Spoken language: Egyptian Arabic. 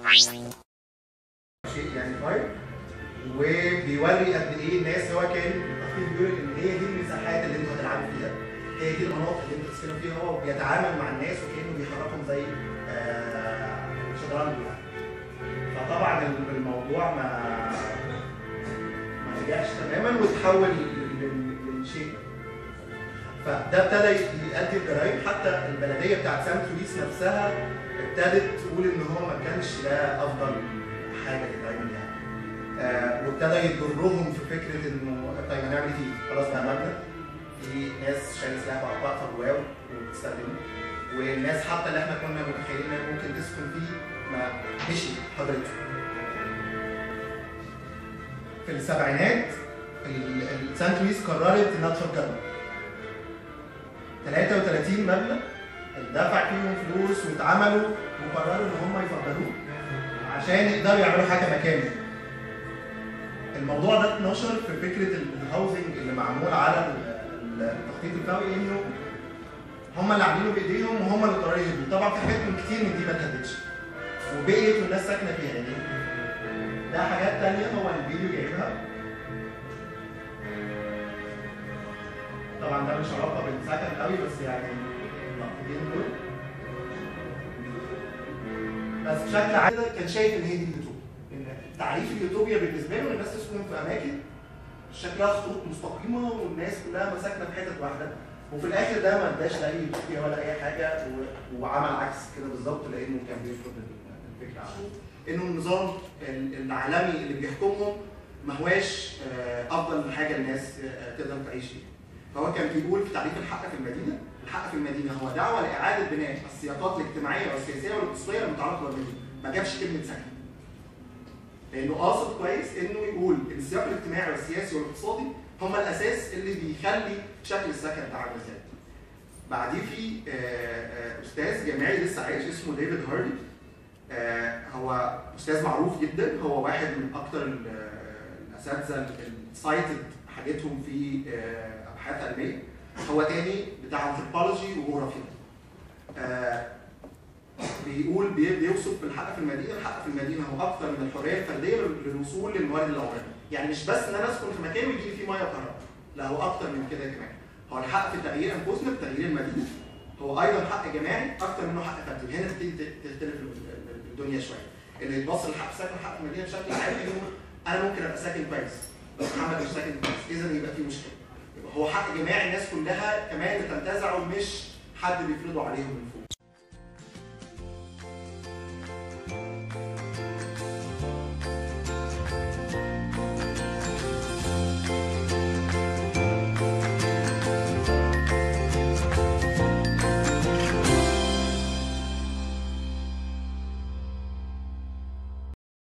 شيء يعني فاير وبيوري قد ايه الناس هو كان التخطيط بيقول ان هي دي المساحات اللي انتوا هتلعبوا فيها هي دي المناطق اللي انتوا تسكنوا فيها هو بيتعامل مع الناس وكانه بيحركهم زي آه، شطرنج يعني فطبعا الموضوع ما ما نجحش تماما وتحول لل- للشيء فده ابتدى يؤدي الجرائم حتى البلديه بتاعت سان لويس نفسها ابتدت تقول ان هو ما كانش ده افضل حاجه تتعمل يعني آه وابتدى يضرهم في فكره انه طيب هنعمل ايه فيه؟ خلاص بقى مبنى في ناس شايله سلاح واقفه جواه وبتستخدمه والناس حتى اللي احنا كنا متخيلين انها ممكن تسكن فيه ما مشي حضرته في السبعينات ال- ال- سان لويس قررت انها تفجرها 33 مبنى اتدفع فيهم فلوس واتعملوا وقرروا ان هم يفجروه عشان يقدروا يعملوا حاجه مكانه. الموضوع ده اتنشر في فكره الهاوزنج اللي معمول على ال- ال- التخطيط الفوري انه هم اللي عاملينه بايديهم وهم اللي قرروا يهدوا، طبعا في حاجات من كتير من دي ما اتهدتش. وبقيت والناس ساكنه فيها يعني ده حاجات تانية هو الفيديو جايبها طبعا ده مش علاقه بالسكن قوي بس يعني اللقطتين دول بس بشكل عام كده كان شايف ان هي دي اليوتوبيا ان تعريف اليوتوبيا بالنسبه له ان الناس تسكن في اماكن شكلها خطوط مستقيمه والناس كلها مساكنه في حتت واحده وفي الاخر ده ما اداش لا اي يوتوبيا ولا اي حاجه و- وعمل عكس كده بالظبط لانه كان بيرفض الفكره عنه انه النظام ال- العالمي اللي بيحكمهم ما هواش آه، افضل حاجه الناس آه، تقدر تعيش فيها فهو كان بيقول في تعريف الحق في المدينه الحق في المدينه هو دعوه لاعاده بناء السياقات الاجتماعيه والسياسيه والاقتصاديه المتعلقه بالمدينه ما جابش كلمه سكن لانه قاصد كويس انه يقول ان السياق الاجتماعي والسياسي والاقتصادي هم الاساس اللي بيخلي شكل السكن ده عامل ازاي بعديه في آه، آه، استاذ جامعي لسه عايش اسمه ديفيد هاردي آه، هو استاذ معروف جدا هو واحد من اكثر الاساتذه السايتد حاجتهم في آه، ابحاث علميه هو تاني بتاع انثروبولوجي وجغرافيا آه، بيقول بي- بيوصف بالحق في المدينه الحق في المدينه هو اكثر من الحريه الفرديه للوصول للموارد العمرانيه يعني مش بس ان انا اسكن في مكان ويجي لي فيه ميه وكهرباء لا هو اكثر من كده كمان هو الحق في تغيير انفسنا في تغيير المدينه هو ايضا حق جماعي اكثر منه حق فردي هنا تبتدي ت- تختلف ال- ال- الدنيا شويه اللي يتبص لحق ساكن حق في المدينه بشكل عام انه انا ممكن ابقى ساكن كويس بس محمد مش ساكن كويس اذا يبقى في مشكله يبقى هو حق جماعي الناس كلها كمان بتنتزعه مش حد بيفرضه عليهم من